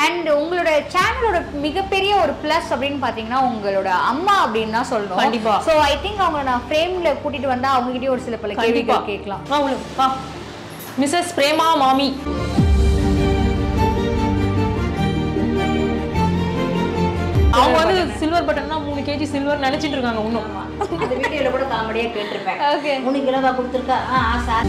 And உங்களோட சேனலோட மிகப்பெரிய ஒரு ப்ளஸ் அப்படின்னு பார்த்தீங்கன்னா உங்களோட அம்மா அப்படின்னு தான் சொல்லணும் கண்டிப்பா. ஸோ ஐ திங்க் அவங்க நான் ஃப்ரேம்ல கூட்டிட்டு வந்தா அவங்க கிட்டயும் ஒரு சில பல கண்டிப்பா கேள்விகள் கேட்கலாம் வா உள்ள வா மிஸ்ஸஸ் பிரேமா மாமி அவங்க வந்து சில்வர் பட்டன்னா மூணு கேஜி சில்வர் நினைச்சிட்டு இருக்காங்க இன்னும் அந்த வீடியோல கூட காமெடியா கேட்டிருப்பேன் ஓகே மூணு கிலோவா கொடுத்துருக்கா ஆ ஆ, சார்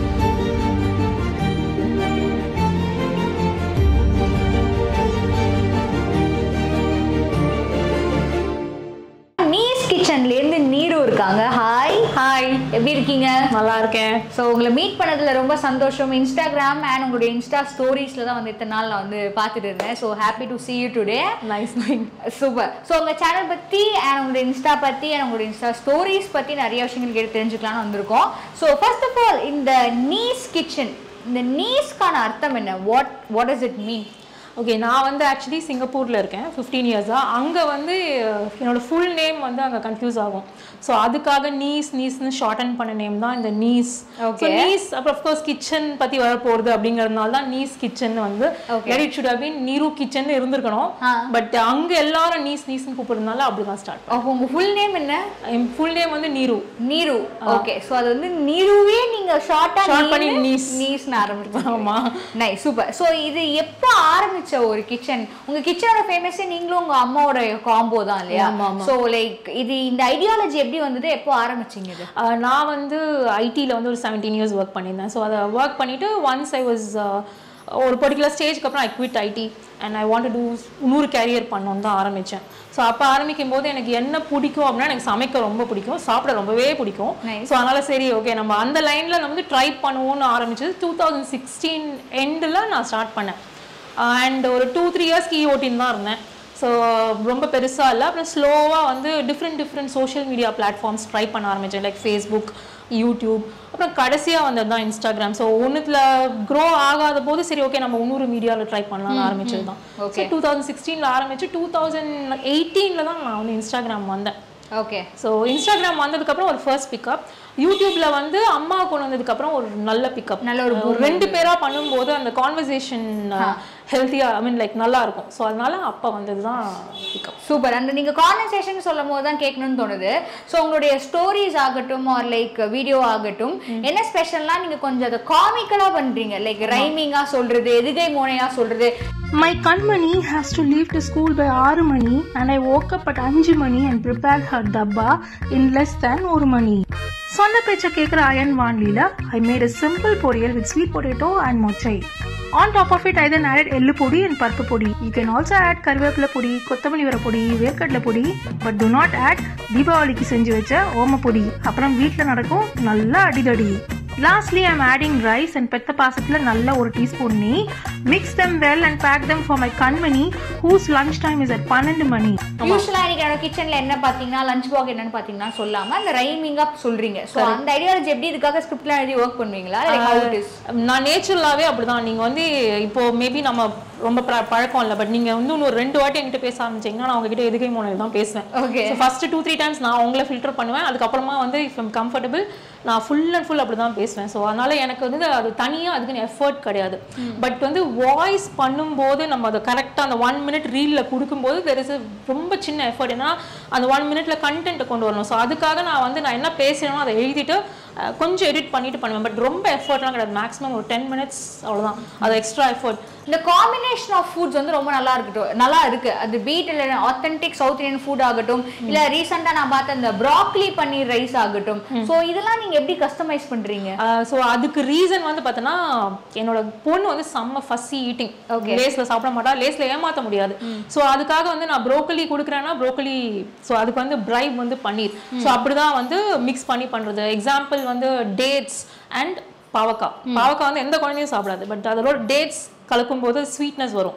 நீஸ் கிச்சன்ல இருந்து நீரு இருக்காங்க ஹாய் ஹாய் எப்படி இருக்கீங்க நல்லா இருக்கேன் ஸோ உங்களை மீட் பண்ணதுல ரொம்ப சந்தோஷம் இன்ஸ்டாகிராம் அண்ட் உங்களுடைய இன்ஸ்டா ஸ்டோரிஸ்ல தான் வந்து இத்தனை நாள் நான் வந்து பார்த்துட்டு இருந்தேன் so happy to see you today nice nice super so உங்கள் சேனல் பற்றி அண்ட் உங்களுடைய இன்ஸ்டா பற்றி அண்ட் உங்களுடைய இன்ஸ்டா ஸ்டோரிஸ் பற்றி நிறைய விஷயங்கள் கேட்டு தெரிஞ்சுக்கலாம்னு வந்திருக்கோம் ஸோ ஃபர்ஸ்ட் ஆஃப் ஆல் இந்த நீஸ் கிச்சன் இந்த நீஸ்க்கான அர்த்தம் என்ன what what does it mean okay நான் வந்து ஆக்சுவலி சிங்கப்பூரில் இருக்கேன் ஃபிஃப்டீன் இயர்ஸாக அங்கே வந்து அஹ், என்னோட ஃபுல் நேம் வந்து அங்கே கன்ஃபியூஸ் ஆகும் ஸோ அதுக்காக நீஸ் நீஸ்னு ஷார்டன் பண்ண நேம் தான் இந்த நீஸ் Okay. நீஸ் அப்புறம் அஃப்கோர்ஸ் கிச்சன் பற்றி வரப்போகுது அப்படிங்கிறதுனால தான் நீஸ் கிச்சன் வந்து Okay. Very should have been Neeru kitchen இருந்திருக்கணும் ஆ. பட் அங்கே எல்லாரும் நீஸ் நீஸ்னு கூப்பிடுறதுனால அப்படி தான் ஸ்டார்ட் அப்போ உங்கள் ஃபுல் நேம் என்ன என் ஃபுல் நேம் வந்து நீரு நீரு ஓகே ஸோ அது வந்து நீருவே நீங்கள் ஷார்ட்டாக Short பண்ணி நீஸ். நீஸ்னு ஆரம்பிச்சோம் ஆமா நைஸ் சூப்பர் ஸோ இது எப்போ ஆரம்பிச்ச ஒரு கிச்சன் உங்க கிச்சனோட ஃபேமஸே நீங்களும் உங்க அம்மாவோட காம்போ தான் இல்லையா ஆமா, ஆமா. ஸோ லைக் இது இந்த ஐடியாலஜி எப்படி வந்தது எப்போ ஆரம்பிச்சீங்க இது ஆஹ் நான் வந்து ஐடியில் வந்து ஒரு செவன்டீன் இயர்ஸ் ஒர்க் பண்ணியிருந்தேன் ஸோ அதை ஒர்க் பண்ணிவிட்டு ஒன்ஸ் ஐ வாஸ் ஒரு பர்டிகுலர் ஸ்டேஜ்க்கு அப்புறம் I quit IT and I want to இன்னொரு கேரியர் பண்ணணும்னு தான் ஆரம்பித்தேன் ஸோ அப்போ ஆரம்பிக்கும் போது எனக்கு என்ன பிடிக்கும் அப்படின்னா எனக்கு சமைக்க ரொம்ப பிடிக்கும் சாப்பிட ரொம்பவே பிடிக்கும் Nice. ஸோ அதனால சரி ஓகே நம்ம அந்த லைனில் நம்ம வந்து ட்ரை பண்ணுவோம்னு ஆரம்பிச்சது டூ தௌசண்ட் சிக்ஸ்டீன் எண்டில் நான் ஸ்டார்ட் பண்ணேன் அண்ட் ஒரு டூ த்ரீ இயர்ஸ்க்கு ஓட்டின்னு தான் இருந்தேன் ஸோ ரொம்ப பெருசாக இல்லை அப்புறம் ஸ்லோவாக வந்து different different social media platforms try பண்ண ஆரம்பித்தேன் லைக் ஃபேஸ்புக் யூடியூப் அப்புறம் கடைசியாக வந்தது தான் இன்ஸ்டாகிராம் ஸோ ஒன்றுத்தில் க்ரோ ஆகாத போது சரி ஓகே நம்ம இன்னொரு மீடியாவில் ட்ரை பண்ணலாம்னு ஆரம்பிச்சது தான் Okay. டூ தௌசண்ட் சிக்ஸ்டீனில் ஆரம்பிச்சு டூ தௌசண்ட் எயிட்டீனில் தான் நான் வந்து இன்ஸ்டாகிராம் வந்தேன் ஓகே ஸோ இன்ஸ்டாகிராம் வந்ததுக்கப்புறம் ஒரு ஃபர்ஸ்ட் பிக்கப் யூடியூப்ல வந்து அம்மா கொண்டு வந்ததுக்கப்புறம் ஒரு நல்ல பிக்கப் நல்ல ஒரு ஒரு ரெண்டு பேரா பண்ணும்போது அந்த கான்வர்சேஷன் ஹெல்த்தியா ஐ மீன் லைக் நல்லா இருக்கும் ஸோ அதனால அப்போ வந்தது தான் பிக்கப் சூப்பர் அந்த நீங்க கான்வர்சேஷன் சொல்லும் போது தான் கேட்கணும்னு தோணுது ஸோ உங்களுடைய ஸ்டோரிஸ் ஆகட்டும் ஆர் லைக் வீடியோ ஆகட்டும் என்ன ஸ்பெஷல்னா நீங்க கொஞ்சம் அதை காமிக்கலா பண்றீங்க லைக் ரைமிங்கா சொல்றது எதுகை மோனையா சொல்றது My Kanmani has to leave to school by 6 money and I woke up at 5 money and prepared her dabba in less than 1 money. சொன்ன பேச்ச கேட்குற அயன் வான்லில ஐ மேட் a simple பொரியல் with sweet potato and மொச்சை On top of it, I then added எள்ளு பொடி and பருப்பு பொடி. You can also add கருவேப்பிலை பொடி, கொத்தமல்லி வர பொடி, வேர்க்கடலை பொடி, but do not add தீபாவளிக்கு செஞ்சு வச்ச ஓம பொடி. அப்புறம் வீட்ல நடக்கும் நல்ல அடிதடி. Lastly, I'm adding rice and பெத்த பாசத்துல நல்ல ஒரு டீஸ்பூன் நெய் mix them well and pack them for my கண்மணி whose lunch time is at பன்னெண்டு மணி யூஸ்வலா இன்னைக்கு என்னோட கிச்சன்ல என்ன பாத்தீங்கன்னா லஞ்ச் பாக் என்னன்னு பாத்தீங்கன்னா சொல்லாம அந்த ரைமிங்கா சொல்றீங்க ஸோ அந்த ஐடியாலஜி எப்படி இதுக்காக ஸ்கிரிப்ட்லாம் எழுதி ஒர்க் பண்ணுவீங்களா லைக் ஹவு இட் இஸ் நான் நேச்சுரலாகவே அப்படிதான் நீங்க வந்து இப்போ மேபி நம்ம ரொம்ப ப- பழக்கம் இல்லை பட் நீங்க வந்து இன்னும் ஒரு ரெண்டு வாட்டி என்கிட்ட பேச ஆரம்பிச்சீங்கன்னா நான் உங்ககிட்ட எதுகை மோனல் தான் பேசுவேன் Okay. First two three times நான் உங்களை ஃபில்டர் பண்ணுவேன் அதுக்கப்புறமா வந்து இஃப் எம் கம்ஃபர்டபிள் நான் ஃபுல் அண்ட் ஃபுல் அப்படி தான் பேசுவேன் ஸோ அதனால எனக்கு வந்து அது தனியாக அதுக்குன்னு எஃபர்ட் கிடையாது பட் வந்து வாய்ஸ் பண்ணும்போது நம்ம அதை கரெக்டாக அந்த ஒன் மினிட் ரீலில் கொடுக்கும்போது தெர் இஸ் ரொம்ப சின்ன எஃபர்ட் ஏன்னா அந்த ஒன் மினிட்ல கண்டென்ட்டை கொண்டு வரணும் ஸோ அதுக்காக நான் வந்து நான் என்ன பேசுறேனோ அதை எழுதிட்டு அஹ், கொஞ்சம் எடிட் பண்ணிட்டு பண்ணுவேன் பட் ரொம்ப எஃபர்ட்லாம் கிடையாது மேக்ஸிமம் ஒரு டென் மினிட்ஸ் அவ்வளவுதான் அது எக்ஸ்ட்ரா எஃபர்ட் இந்த காம்பினேஷன் ஆஃப் ஃபுட்ஸ் வந்து ரொம்ப நல்லா இருக்கட்டும் நல்லா இருக்கு அது பீட் இல்ல ஆத்தென்டிக் சவுத் இந்தியன் ஃபுட் ஆகட்டும் இல்ல ரீசெண்டா நான் பார்த்த இந்த ப்ராக்லி பன்னீர் ரைஸ் ஆகட்டும் சோ இதெல்லாம் நீங்க எப்படி கஸ்டமைஸ் பண்றீங்க ஸோ அதுக்கு ரீசன் வந்து பார்த்தோன்னா என்னோட பொண்ணு வந்து செம்ம ஃபஸ்ஸி ஈட்டிங் Okay. லேஸ்ல சாப்பிட மாட்டா லேஸ்ல ஏமாத்த முடியாது ஸோ அதுக்காக வந்து நான் ப்ரோக்கலி கொடுக்குறேன்னா ப்ரோக்கலி ஸோ அதுக்கு வந்து பிரைப் வந்து பன்னீர் ஸோ அப்படிதான் வந்து மிக்ஸ் பண்ணி பண்றது எக்ஸாம்பிள் வந்து டேட்ஸ் அண்ட் பாவக்காய் பாவக்காய் வந்து எந்த குழந்தையும் சாப்பிடாது பட் அதோட டேட்ஸ் கலக்கும் போது ஸ்வீட்னஸ் வரும்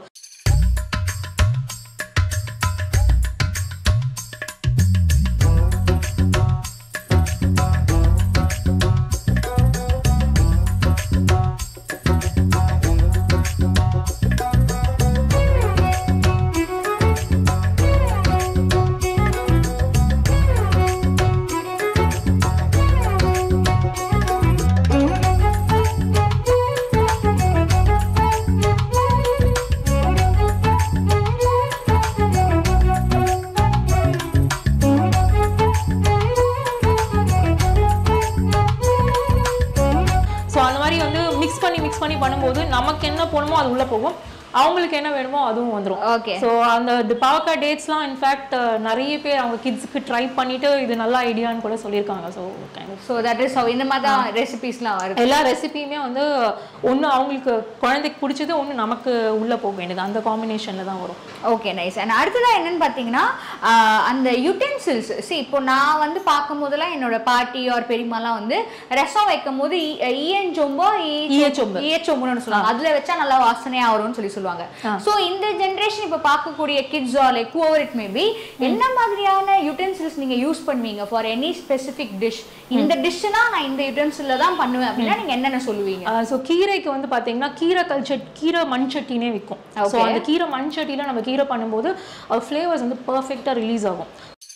அவங்களுக்கு என்ன வேணுமோ அதுவும் வந்துரும் Okay. ஸோ அந்த தி பாவக்காய் டேட்ஸ்லாம் இன்ஃபேக்ட் நிறைய பேர் அவங்க கிட்ஸ்க்கு ட்ரை பண்ணிட்டு இது நல்ல ஐடியான்னு கூட சொல்லியிருக்காங்க so kind so that is இந்த மாதிரி தான் ரெசிபிஸ்லாம் வருது எல்லா ரெசிபியுமே வந்து ஒன்று அவங்களுக்கு குழந்தைக்கு பிடிச்சது ஒன்று நமக்கு உள்ள போக வேண்டியது அந்த காம்பினேஷன்ல தான் வரும் ஓகே நைஸ் அண்ட் அடுத்ததான் என்னன்னு பார்த்தீங்கன்னா ஆஹ், அந்த யூட்டென்சில்ஸ் see இப்போ நான் வந்து பார்க்கும்போதெல்லாம் என்னோட பாட்டி ஆர் பெரியம்மாலாம் வந்து ரசம் வைக்கும் போது ஈயஞ்சொம்போ ஈயச்சொம்பு. ஈயச்சொம்புன்னு சொல்லுவாங்க அதுல வச்சா நல்லா வாசனையா வரும்னு சொல்லி சொல்லுவாங்க ஸோ இந்த ஜென்ரேஷன் இப்போ பார்க்கக்கூடிய kids are like however it maybe என்ன மாதிரியான யூட்டென்சில்ஸ் நீங்க யூஸ் பண்ணுவீங்க ஃபார் எனி ஸ்பெசிஃபிக் டிஷ் இந்த டிஷ்னா நான் இந்த யூட்டென்சில்ல தான் பண்ணுவேன் அப்படின்னா நீங்க என்னென்ன சொல்லுவீங்க ஸோ கீரைக்கு வந்து பார்த்தீங்கன்னா கீரை கல்ச்சட் கீரை மண் சட்டினே விற்கும் ஸோ Okay. அந்த கீரை மண் சட்டியில் நம்ம கீரை பண்ணும்போது ஃப்ளேவர்ஸ் வந்து பர்ஃபெக்டாக ரிலீஸ் ஆகும்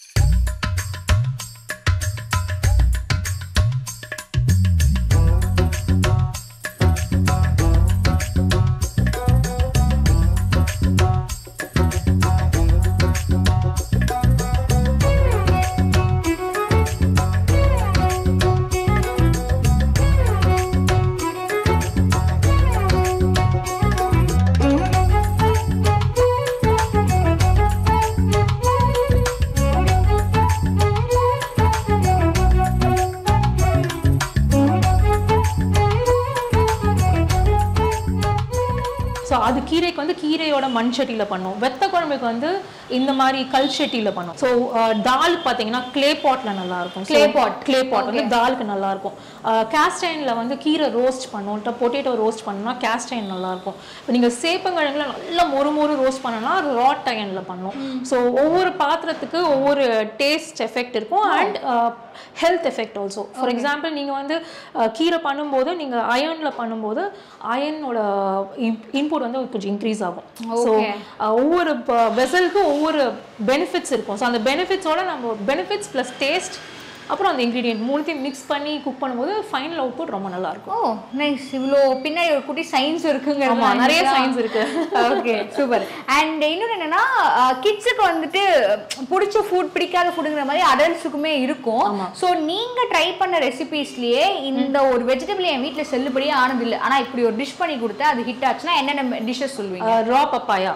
ஸோ அது கீரைக்கு வந்து கீரையோட மண் சட்டியில் பண்ணும் வெத்த குழம்புக்கு வந்து இந்த மாதிரி கல் சட்டியில் பண்ணும் ஸோ தால் பார்த்தீங்கன்னா க்ளே பாட்டில் நல்லா இருக்கும் Clay pot. க்ளே பாட் வந்து தாலுக்கு நல்லா இருக்கும் கேஸ்டைனில் வந்து கீரை ரோஸ்ட் பண்ணும் இல்லை பொட்டேட்டோ ரோஸ்ட் பண்ணோம்னா கேஸ்டைன் நல்லா இருக்கும் இப்போ நீங்கள் சேப்பங்கிழங்குல நல்லா மொறு மொறு ரோஸ்ட் பண்ணோம்னா ராட் அயனில் பண்ணும் ஸோ ஒவ்வொரு பாத்திரத்துக்கு ஒவ்வொரு டேஸ்ட் எஃபெக்ட் இருக்கும் and health effect also for example நீங்கள் வந்து அஹ், கீரை பண்ணும்போது நீங்கள் அயர்னில் பண்ணும்போது அயனோட இன்புட் வந்து கொஞ்சம் இன்க்ரீஸ் ஆகும் ஸோ Okay. ஒவ்வொரு வெசலுக்கும் ஒவ்வொரு பெனிஃபிட்ஸ் இருக்கும் ஸோ அந்த பெனிஃபிட்ஸோட நம்ம பெனிஃபிட்ஸ் ப்ளஸ் டேஸ்ட் அப்புறம் அந்த இன்க்ரீடியன்ட் மூணுத்தையும் மிக்ஸ் பண்ணி குக் பண்ணும்போது ஃபைனல் அவுட்புட் ரொம்ப நல்லா இருக்கும் ஓ நைஸ் இவ்வளோ பின்னாடி ஒரு குட்டி சயின்ஸ் இருக்குங்க ஆமா, நிறைய science இருக்கு. ஓகே சூப்பர் அண்ட் இன்னொன்று என்னன்னா கிட்ஸுக்கு வந்துட்டு பிடிச்ச ஃபுட் பிடிக்காத ஃபுட்டுங்கிற மாதிரி அடல்ட்ஸுக்குமே இருக்கும் ஸோ நீங்க ட்ரை பண்ண ரெசிபீஸ்லயே இந்த ஒரு வெஜிடபிள் என் வீட்டில் செல்லுபடியே ஆனதில்லை ஆனா இப்படி ஒரு டிஷ் பண்ணி கொடுத்தா அது ஹிட் ஆச்சுன்னா என்னென்ன டிஷ்ஷஸ் சொல்லுவீங்க ரா பப்பாயா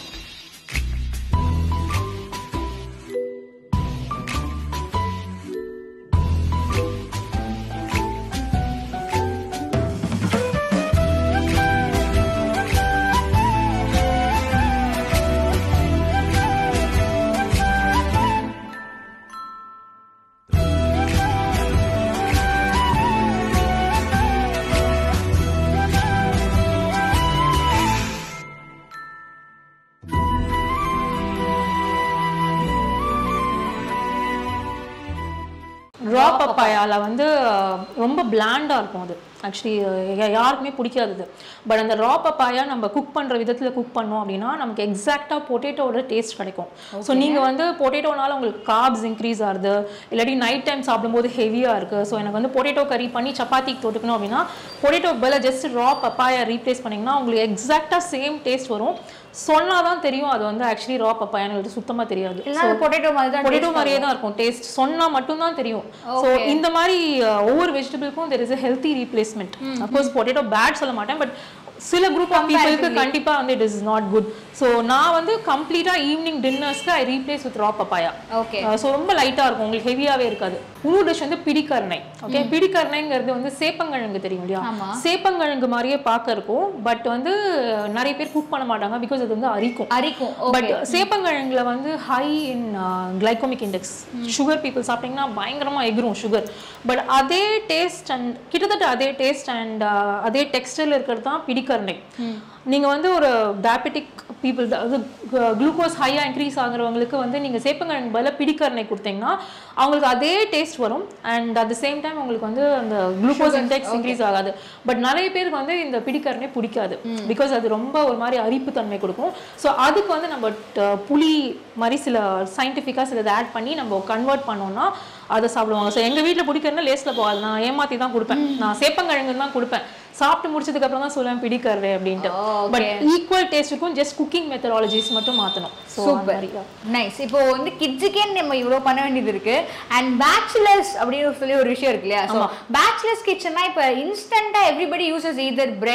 ரா பப்பாயால வந்து அஹ், ரொம்ப பிளாண்டா இருக்கும் அது ஆக்சுவலி யாருக்குமே பிடிக்காது இது பட் அந்த ரா பப்பாயா நம்ம குக் பண்ற விதத்துல குக் பண்ணோம் அப்படின்னா நமக்கு எக்ஸாக்டா பொட்டேட்டோட டேஸ்ட் கிடைக்கும் ஸோ நீங்க வந்து பொட்டேட்டோனால உங்களுக்கு கார்ப்ஸ் இன்க்ரீஸ் ஆகுது இல்லாட்டி நைட் டைம் சாப்பிடும்போது ஹெவியா இருக்கு ஸோ எனக்கு வந்து பொட்டேட்டோ கறி பண்ணி சப்பாத்திக்கு தொட்டுக்கணும் அப்படின்னா பொட்டேட்டோ பதில் ஜஸ்ட் ரா பப்பாயா ரீப்ளேஸ் பண்ணீங்கன்னா உங்களுக்கு எக்ஸாக்டா சேம் டேஸ்ட் வரும் சொன்னாதான் தெரியும் அது வந்து ஆக்சுவலி ரா பப்பாயான்னு சுத்தமா தெரியாது இல்லைன்னா அது பொட்டேட்டோ மாதிரி தான் பொட்டேட்டோ மாதிரியே தான் இருக்கும் டேஸ்ட் சொன்னா மட்டும் தான் தெரியும் ஸோ இந்த மாதிரி அஹ், ஒவ்வொரு வெஜிடபிளுக்கும் there is a healthy replacement of course potato bad சொல்ல மாட்டேன் பட் சில குரூப் ஆஃப் பீப்புளுக்கு கண்டிப்பா வந்து it is not good so நான் வந்து கம்ப்ளீட்டா ஈவினிங் டின்னர்ஸ்க்கு I replace with raw papaya okay so ரொம்ப லைட்டா இருக்கும் உங்களுக்கு ஹெவியாவே இருக்காது இன்னொரு டிஷ் வந்து பிடிக்கரணை ஓகே பிடிக்கரணைங்கிறது வந்து சேப்பங்கிழங்கு தெரியும் இல்லையா ஆமா. சேப்பங்கிழங்கு மாதிரியே பார்க்க இருக்கும் பட் வந்து நிறைய பேர் குக் பண்ண மாட்டாங்க பிகாஸ் அது வந்து அரிக்கும் அரிக்கும் பட் ஓகே சேப்பங்கிழங்குல வந்து high in glycemic index sugar people சாப்பிட்டீங்கன்னா பயங்கரமா எகிரும் சுகர் பட் அதே டேஸ்ட் அண்ட் கிட்டத்தட்ட அதே டேஸ்ட் அண்ட் அதே டெக்ஸ்டர்ல இருக்கிறது தான் பிடிக்கரணை நீங்க வந்து ஒரு டயபெட்டிக் பீப்புள் அதாவது குளுக்கோஸ் ஹையா இன்க்ரீஸ் ஆகுறவங்களுக்கு வந்து நீங்க சேப்பங்கிழங்கு பதிலா பிடிக்கரணை கொடுத்தீங்கன்னா அவங்களுக்கு அதே டேஸ்ட் வரும் and at the same time உங்களுக்கு வந்து அந்த குளுக்கோஸ் இன்டெக்ஸ் இன்க்ரீஸ் ஆகாது பட் நிறைய பேருக்கு வந்து இந்த பிடிக்கரணை பிடிக்காது பிகாஸ் அது ரொம்ப ஒரு மாதிரி அரிப்பு தன்மை கொடுக்கும் ஸோ அதுக்கு வந்து நம்ம ட- புளி மாதிரி சில சயின்டிஃபிக்காக சிலதை ஆட் பண்ணி நம்ம கன்வெர்ட் பண்ணோம்னா அதை சாப்பிடுவாங்க ஸோ எங்கள் வீட்டில் பிடிக்கிறதுனா லேஸில் போகாது நான் ஏமாத்தி தான் கொடுப்பேன் நான் சேப்பங்கிழங்கு தான் கொடுப்பேன் சாப்பிட்டு முடிச்சதுக்கு அப்புறம் தான் சொல்லுவேன் பிடிக்கிறது அப்படின்ட்டு பட் ஈக்குவல் டேஸ்ட் இருக்கும் ஜஸ்ட் குக்கிங் மெத்தடாலஜிஸ் மட்டும் மாற்றணும் ஸோ சூப்பர் நைஸ் இப்போ வந்து கிட்ஸுக்கே நம்ம இவ்வளோ பண்ண வேண்டியது இருக்கு அண்ட் பேச்சுலர்ஸ் அப்படின்னு சொல்லி ஒரு விஷயம் இருக்கு இல்லையா ஸோ பேச்சுலர்ஸ் கிச்சன்னா இப்போ இன்ஸ்டன்டா everybody uses either bread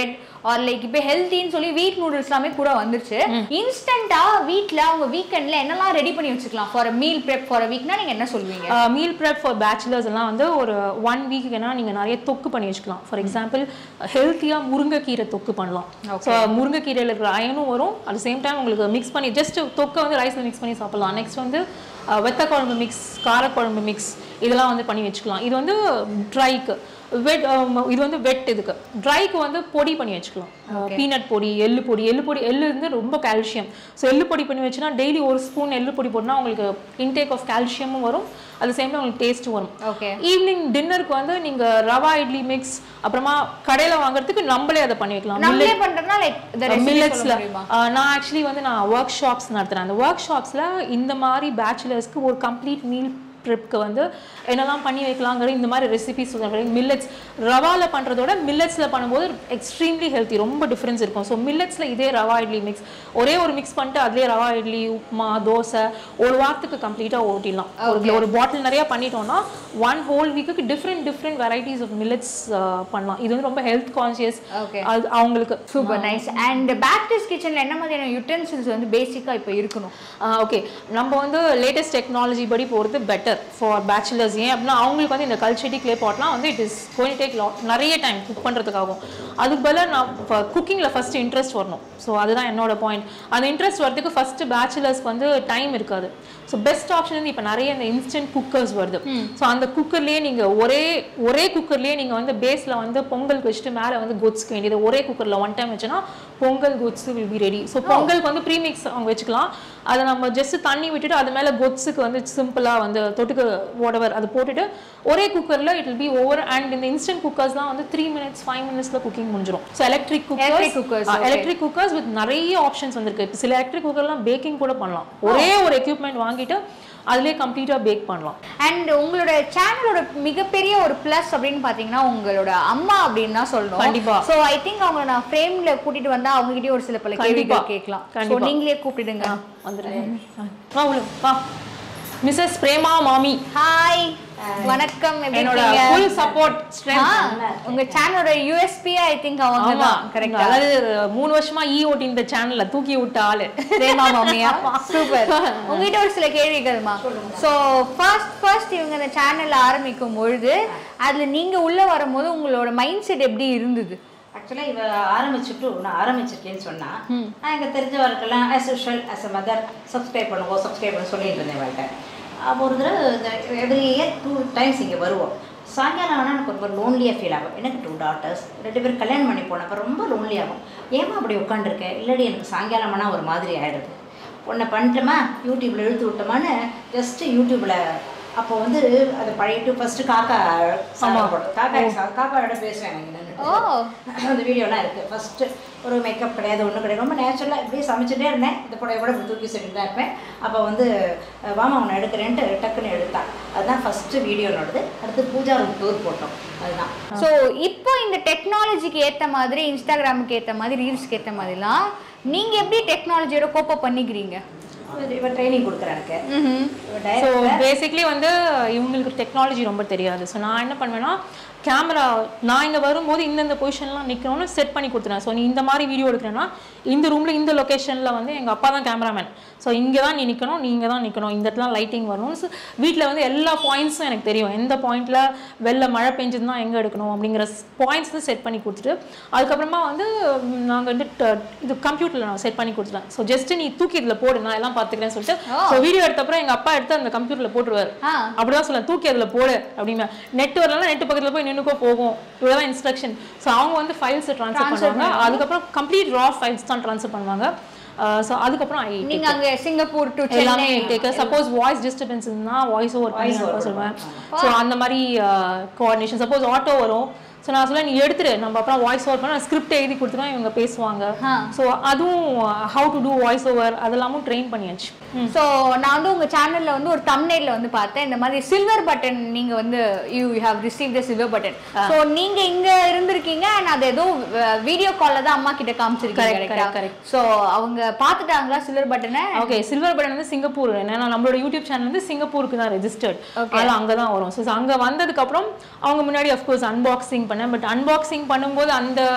or like இப்போ ஹெல்த்தின்னு சொல்லி வீட் நூடுல்ஸ் எல்லாமே கூட வந்துருச்சு இன்ஸ்டன்ட்டா வீட்ல அவங்க வீக்கெண்ட்ல என்னெல்லாம் ரெடி பண்ணி வச்சுக்கலாம் ஃபார் மீல் ப்ரெப் ஃபார் வீக்னா நீங்க என்ன சொல்வீங்க மீல் ப்ரெப் ஃபார் பேச்சுலர்ஸ் எல்லாம் வந்து ஒரு ஒன் வீக்குக்குனா நீங்கள் நிறைய தொக்கு பண்ணி வச்சுக்கலாம் ஃபார் எக்ஸாம்பிள் ஹெல்த்தியாக முருங்கைக்கீரை தொக்கு பண்ணலாம் ஸோ முருங்கைக்கீரையில் இருக்கிற அயனும் வரும் அட் சேம் டைம் உங்களுக்கு மிக்ஸ் பண்ணி ஜஸ்ட் தொக்கை வந்து ரைஸில் மிக்ஸ் பண்ணி சாப்பிடலாம் நெக்ஸ்ட் வந்து அஹ், வெத்த குழம்பு மிக்ஸ் காரக்குழம்பு மிக்ஸ் இதெல்லாம் வந்து பண்ணி வச்சுக்கலாம் இது வந்து ட்ரைக்கு வெட் இது வந்து வெட் இதுக்கு ட்ரைக்கு வந்து பொடி பண்ணி வச்சுக்கலாம் பீனட் பொடி எள்ளு பொடி எள்ளு பொடி எள்ளு வந்து ரொம்ப கால்சியம் ஸோ எள்ளு பொடி பண்ணி வச்சுன்னா டெய்லி ஒரு ஸ்பூன் எள்ளு பொடி போட்டுனா உங்களுக்கு இன்டேக் ஆஃப் கால்சியமும் வரும் அது சேம் டைம் உங்களுக்கு டேஸ்ட்டும் வரும் ஓகே ஈவினிங் டின்னருக்கு வந்து நீங்க ரவா இட்லி மிக்ஸ் அப்புறமா கடையில வாங்குறதுக்கு நம்மளே அதை பண்ணி வைக்கலாம் நம்மளே பண்றதுனா லைக் இந்த ரெசிபி மில்லட்ஸ்ல சொல்ல முடியுமா நான் ஆக்சுவலி வந்து நான் ஒர்க் ஷாப்ஸ் நடத்துறேன் அந்த ஒர்க் ஷாப்ஸ்ல இந்த மாதிரி பேச்சுலர்ஸ்க்கு ஒரு கம்ப்ளீட் மீல் ப்ரிப்க்கு வந்து என்னெல்லாம் பண்ணி வைக்கலாங்கிற இந்த மாதிரி ரெசிபிஸ் சொல்கிறேன் மில்லட்ஸ் ரவால பண்றதோட மில்லட்ஸ்ல பண்ணும்போது எக்ஸ்ட்ரீம்லி ஹெல்த்தி ரொம்ப டிஃப்ரென்ஸ் இருக்கும் ஸோ மில்லட்ஸ்ல இதே ரவா இட்லி மிக்ஸ் ஒரே ஒரு மிக்ஸ் பண்ணிட்டு அதுலேயே ரவா இட்லி உப்புமா தோசை ஒரு வாரத்துக்கு கம்ப்ளீட்டாக ஓட்டிடலாம் ஒரு ஒரு பாட்டில் நிறைய பண்ணிட்டோம்னா ஒன் ஹோல் வீக்குக்கு different different varieties of millets பண்ணலாம் இது வந்து ரொம்ப ஹெல்த் கான்சியஸ் Okay. அது அவங்களுக்கு சூப்பர் நைஸ் அண்ட் பேக்டிஸ் கிச்சன்ல என்ன மாதிரியான யூட்டென்சில்ஸ் வந்து பேசிக்கா இப்போ இருக்கணும் ஓகே நம்ம வந்து லேட்டஸ்ட் டெக்னாலஜி படி போகிறது பெட்டர் ஃபார் பேச்சுலர்ஸ் ஏன் அப்படின்னா அவங்களுக்கு வந்து இந்த கல்ச்செடி க்ளே பாட்லாம் வந்து it is going take lot நிறைய டைம் குக் பண்ணுறதுக்காகும் அதுக்கு பதிலாக நான் குக்கிங்கில் ஃபஸ்ட்டு இன்ட்ரெஸ்ட் வரணும் ஸோ அதுதான் என்னோட பாயிண்ட் அந்த இன்ட்ரெஸ்ட் வரதுக்கு ஃபஸ்ட்டு பேச்சுலர்ஸ்க்கு வந்து டைம் இருக்காது ஸோ பெஸ்ட் ஆப்ஷன் வந்து இப்போ நிறைய இந்த இன்ஸ்டன்ட் குக்கர்ஸ் வருது ஸோ அந்த குக்கர்லேயே நீங்கள் ஒரே ஒரே குக்கர்லேயே நீங்கள் வந்து பேஸில் வந்து பொங்கல் வச்சுட்டு மேலே வந்து கொட்ஸ்க்கு வேண்டியது ஒரே குக்கரில் ஒன் டைம் வச்சுன்னா பொங்கல் கொட்ஸ் வில் பி ரெடி ஸோ பொங்கலுக்கு வந்து ப்ரீமிக்ஸ் அவங்க வச்சுக்கலாம் அதை நம்ம ஜஸ்ட் தண்ணி விட்டுட்டு அது மேலே கொட்ஸுக்கு வந்து சிம்பிளாக வந்து தொட்டுக்கு whatever அது போட்டுட்டு ஒரே குக்கரில் it will be over and இந்த இன்ஸ்டன்ட் குக்கர்ஸ்லாம் வந்து த்ரீ மினிட்ஸ் ஃபைவ் மினிட்ஸில் குக்கிங் முடிஞ்சிடும் so electric Electric cookers cookers, okay. Electric cookers with நிறைய ஆப்ஷன்ஸ் வந்திருக்கு இப்போ சில எலக்ட்ரிக் குக்கர்லாம் பேக்கிங் கூட பண்ணலாம் ஒரே ஒரு எக்யூப்மெண்ட் வாங்கிட்டு அதுலேயே கம்ப்ளீட்டாக பேக் பண்ணலாம் அண்ட் உங்களோட சேனலோட மிகப்பெரிய ஒரு ப்ளஸ் அப்படின்னு பாத்தீங்கன்னா உங்களோட அம்மா அப்படின்னு தான் சொல்லணும் கண்டிப்பா. சோ ஐ திங்க் அவங்க நான் ஃப்ரேம்ல கூட்டிட்டு வந்தா அவங்க கிட்டயே ஒரு சில பல கண்டிப்பா. கேள்விகள் கேட்கலாம் சோ கண்டிப்பா. நீங்களே கூப்பிடுங்க வந்துடுறேன் வா உள்ள வா மிஸ்ஸஸ் பிரேமா மாமி ஹாய் வணக்கம் எப்படி என்னோட இருக்கீங்க? ஃபுல் சப்போர்ட் ஆ, ஸ்ட்ரென்த் உங்க சேனலோட யூஎஸ்பி ஐ திங்க் அவங்க ஆமா தான் கரெக்டா அதாவது மூணு வருஷமா ஈ ஓட்டி இந்த சேனல்ல தூக்கி விட்ட ஆளு பிரேமா மாமியா சூப்பர் உங்ககிட்ட ஒரு சில கேள்விகள்மா சோ ஃபர்ஸ்ட் ஃபர்ஸ்ட் இவங்க இந்த சேனல் ஆரம்பிக்கும் பொழுது அதுல நீங்க உள்ள வரும்போது உங்களோட மைண்ட் செட் எப்படி இருந்தது ஆக்சுவலாக இவ ஆரம்பிச்சுட்டு நான் ஆரம்பிச்சிருக்கேன்னு சொன்னா நான் எங்க தெரிஞ்சவருக்கெல்லாம் as usual as a mother subscribe பண்ணுவோம் சப்ஸ்கிரைப் பண்ண சொல்லிட்டு இருந்தேன் இவள்கிட்ட அப்போ ஒரு தடவை இந்த எவ்ரி இயர் டூ டைம்ஸ் இங்கே வருவோம் சாயங்காலம் ஆனால் எனக்கு ரொம்ப லோன்லியாக ஃபீல் ஆகும் எனக்கு டூ டாட்டர்ஸ் ரெண்டு பேரும் கல்யாணம் பண்ணி போனப்போ ரொம்ப lonely ஆகும் ஏமா அப்படி உட்காந்துருக்கேன் இல்லாடி எனக்கு சாயங்காலம் ஆனால் ஒரு மாதிரி ஆகிடுது உன்னை பண்ணிட்டோமா யூடியூப்பில் இழுத்து விட்டோமான்னு ஜஸ்ட்டு யூடியூப்பில் அப்போ வந்து அது பழையிட்டு ஃபஸ்ட்டு காக்கா சாதம் போட்டோம் காக்கா சா- காக்காவோட பேசுவேன் நான் ஓ நின்று அந்த வீடியோலாம் இருக்குது ஃபஸ்ட்டு ஒரு மேக்கப் கிடையாது ஒன்றும் கிடையாது ரொம்ப நேச்சுரலாக இப்படியே சமைச்சுட்டே இருந்தேன் இந்த புடவை கூட இப்படி தூக்கி சொல்லிட்டு தான் இருப்பேன் அப்போ வந்து அஹ், வாமா உன்னை எடுக்கிறேன்ட்டு டக்குன்னு எடுத்தான் அதுதான் ஃபஸ்ட்டு வீடியோனோடது அடுத்து பூஜா ரூம் டூர் போட்டோம் அதுதான் சோ இப்போ இந்த டெக்னாலஜிக்கு ஏத்த மாதிரி இன்ஸ்டாகிராமுக்கு ஏத்த மாதிரி ரீல்ஸ்க்கு ஏத்த மாதிரிலாம் நீங்க எப்படி டெக்னாலஜியோட கோப்பப் பண்ணிக்கிறீங்க இவன் ட்ரைனிங் கொடுக்குறேன் எனக்கு இவன் ஸோ direct- பேசிக்லி வந்து இவங்களுக்கு டெக்னாலஜி ரொம்ப தெரியாது ஸோ நான் என்ன பண்ணுவேன்னா கேமரா நான் இங்கே வரும்போது இந்தந்த பொசிஷன்லாம் நிற்கணும்னு செட் பண்ணி கொடுத்துருவேன் ஸோ நீ இந்த மாதிரி வீடியோ எடுக்கிறேன்னா இந்த ரூமில் இந்த லொக்கேஷனில் வந்து எங்கள் அப்பா தான் கேமராமேன் ஸோ இங்கே தான் நீ நிற்கணும் நீ இங்கே தான் நிற்கணும் இந்த இடத்துல லைட்டிங் வரணும் ஸோ வீட்டில் வந்து எல்லா பாயிண்ட்ஸும் எனக்கு தெரியும் எந்த பாயிண்ட்டில் வெளில மழை பெஞ்சதுன்னா எங்கே எடுக்கணும் அப்படிங்கிற பாயிண்ட்ஸ் வந்து செட் பண்ணி கொடுத்துட்டு அதுக்கப்புறமா வந்து நாங்கள் வந்து ட- இது கம்ப்யூட்டரில் நான் செட் பண்ணி கொடுத்துட்டேன் ஸோ ஜஸ்ட் நீ தூக்கி இதில் போடு நான் எல்லாம் பார்த்துக்கிறேன்னு சொல்லிட்டு ஸோ வீடியோ எடுத்த அப்புறம் எங்கள் அப்பா எடுத்து அந்த கம்ப்யூட்டரில் போட்டுருவார் ஆ. அப்படிதான் சொல்ல தூக்கி அதில் போடு அப்படிமே நெட் வரலாம் நெட் பக்கத்தில் போய் நின்னுக்கோ போகும் இவ்வளோதான் இன்ஸ்ட்ரக்ஷன் ஸோ அவங்க வந்து ஃபைல்ஸ் ட்ரான்ஸ்ஃபர் பண்ணுவாங்க அதுக்கப்புறம் கம்ப்ளீட் ரா ஃபைல்ஸ் தான் ட்ரான்ஸ்ஃபர் பண்ணுவாங்க ஸோ அதுக்கப்புறம் ஐ நீங்க அங்க சிங்கப்பூர் டு எல்லாமே Chennai take suppose voice disturbance இருந்தா வாய்ஸ் ஓவர் பண்ணி Voice over அனுப்ப சொல்லுவேன் ஸோ அந்த மாதிரி கோஆர்டினேஷன் சப்போஸ் ஆட்டோ வரும் ஸோ நான் சொல்ல நீ எடுத்துரு நம்ம அப்புறம் வாய்ஸ் ஓவர் பண்ண ஸ்கிரிப்ட் எழுதி கொடுத்துருவேன் இவங்க பேசுவாங்க ஆ. ஸோ அதுவும் how to do voice over அதெல்லாமும் ட்ரெயின் பண்ணியாச்சு ஸோ நான் வந்து உங்க சேனல்ல வந்து ஒரு தம்ப்நெயில்ல வந்து பார்த்தேன் இந்த மாதிரி சில்வர் பட்டன் நீங்க வந்து you have receive the silver button so நீங்க இங்க இருந்திருக்கீங்க அண்ட் அது ஏதோ வீடியோ கால்ல தான் அம்மா கிட்ட காமிச்சிருக்கீங்க Correct, கரெக்டா correct, correct. ஸோ அவங்க பார்த்துட்டாங்களா சில்வர் பட்டனை ஓகே சில்வர் பட்டன் வந்து சிங்கப்பூர் ஏன்னா நம்மளோட யூடியூப் சேனல் வந்து சிங்கப்பூருக்கு தான் ரெஜிஸ்டர்ட் அதனால அங்கே தான் வரும் ஸோ அங்கே வந்ததுக்கு அப்புறம் அவங்க முன்னாடி அஃப்கோர்ஸ் அன்பாக்சிங் பண்ணேன் பட் அன்பாக்சிங் பண்ணும்போது அந்த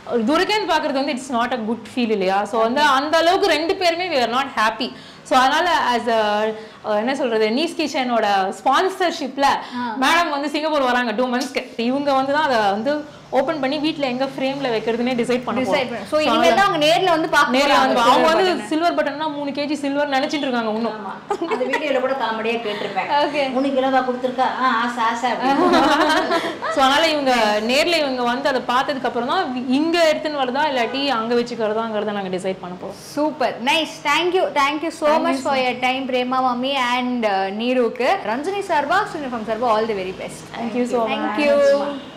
துரைக்கன் பார்க்குறது வந்து it's not a good feel இல்லையா ஸோ வந்து அந்த அளவுக்கு ரெண்டு பேருமே we are not happy so அதனால ஆஸ் என்ன சொல்றது நீஸ் கிச்சனோட ஸ்பான்சர்ஷிப்ல மேடம் வந்து சிங்கப்பூர் வராங்க டூ மந்த்ஸ்க்கு இவங்க வந்து தான் அதை வந்து ஓப்பன் பண்ணி வீட்ல எங்க ஃப்ரேம்ல வைக்கிறதுனே டிசைட் பண்ண டிசைட் பண்ண ஸோ இனிமேல் தான் அவங்க நேர்ல வந்து பார்க்க நேர்ல வந்து போறாங்க அவங்க வந்து சில்வர் பட்டன்னா மூணு கேஜி சில்வர் நினைச்சிட்டு இருக்காங்க இன்னும் ஆமா அந்த வீடியோல கூட காமெடியா கேட்டிருப்பேன் Okay. மூணு கிலோவா கொடுத்துருக்கா ஆ ஆசை ஆசை அப்படின்னு ஸோ அதனால இவங்க நேர்ல இவங்க வந்து அதை பார்த்ததுக்கு அப்புறம் தான் இங்க எடுத்துன்னு வரதா இல்லாட்டி அங்க வச்சுக்கிறதாங்கிறத நாங்க டிசைட் பண்ண போறோம் super nice thank you thank you so much for your time Prema mummy and நீருக்கு ரஞ்சனி சார்பா சுனிஃபம் சார்பா all the very best Thank you so much. Thank you